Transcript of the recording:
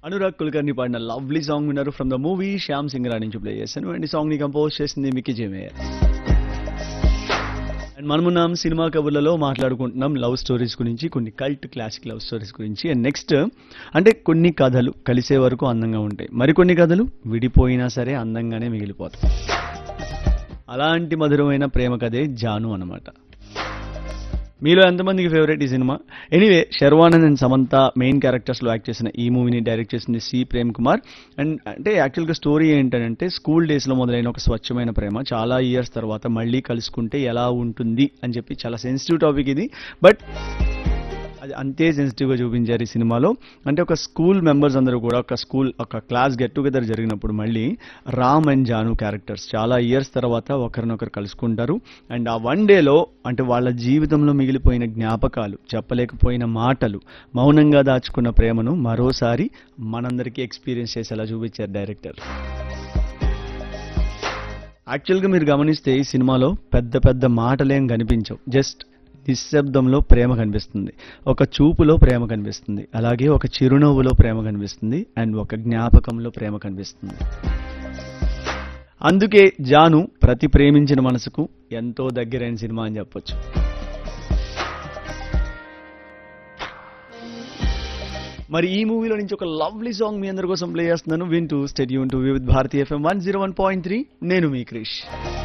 అనురాగ్ కుల్కర్ని పాడిన lovely song విన్నారు from the movie Shyam Singha Roy నుంచి ప్లే చేశాను అండ్ ఈ సాంగ్ ని కంపోజ్ చేసింది మిక్కీ జేమేయర్ అండ్ మనమున్నాం సినిమా కబుర్లలో మాట్లాడుకుంటున్నాం లవ్ స్టోరీస్ గురించి కొన్ని కల్ట్ క్లాసిక్ లవ్ స్టోరీస్ గురించి అండ్ నెక్స్ట్ అంటే కొన్ని కథలు కలిసే వరకు అందంగా ఉంటాయి మరికొన్ని కథలు విడిపోయినా సరే అందంగానే మిగిలిపోతాయి అలాంటి మధురమైన ప్రేమ కథే జాను అన్నమాట మీలో ఎంతమందికి ఫేవరెట్ ఈ cinema anyway Sharwanand and Samantha main characters లో యాక్ట్ చేసిన ఈ మూవీని డైరెక్ట్ చేసింది సి ప్రేమ్ కుమార్ అండ్ అంటే యాక్చువల్గా స్టోరీ ఏంటంటే స్కూల్ డేస్ లో మొదలైన ఒక స్వచ్ఛమైన ప్రేమ చాలా ఇయర్స్ తర్వాత మళ్ళీ కలుసుకుంటే ఎలా ఉంటుంది అని చెప్పి చాలా సెన్సిటివ్ టాపిక్ ఇది బట్ అది అంతే సెన్సిటివ్గా చూపించారు ఈ సినిమాలో అంటే ఒక స్కూల్ మెంబర్స్ అందరూ కూడా ఒక స్కూల్ ఒక క్లాస్ గెట్ టుగెదర్ జరిగినప్పుడు మళ్ళీ రామ్ అండ్ జాను క్యారెక్టర్స్ చాలా ఇయర్స్ తర్వాత ఒకరినొకరు కలుసుకుంటారు అండ్ ఆ వన్ డేలో అంటే వాళ్ళ జీవితంలో మిగిలిపోయిన జ్ఞాపకాలు చెప్పలేకపోయిన మాటలు మౌనంగా దాచుకున్న ప్రేమను మరోసారి మనందరికీ ఎక్స్పీరియన్స్ చేసేలా చూపించారు డైరెక్టర్ యాక్చువల్గా మీరు గమనిస్తే ఈ సినిమాలో పెద్ద పెద్ద మాటలేం కనిపించవు జస్ట్ నిశ్శబ్దంలో ప్రేమ కనిపిస్తుంది ఒక చూపులో ప్రేమ కనిపిస్తుంది అలాగే ఒక చిరునవ్వులో ప్రేమ కనిపిస్తుంది అండ్ ఒక జ్ఞాపకంలో ప్రేమ కనిపిస్తుంది అందుకే జాను ప్రతి ప్రేమించిన మనసుకు ఎంతో దగ్గరైన సినిమా అని చెప్పొచ్చు మరి ఈ మూవీలో నుంచి ఒక లవ్లీ సాంగ్ మీ అందరి కోసం ప్లే చేస్తున్నాను వింటూ stay tuned to with Bharathi FM one zero one point three నేను మీ క్రిష్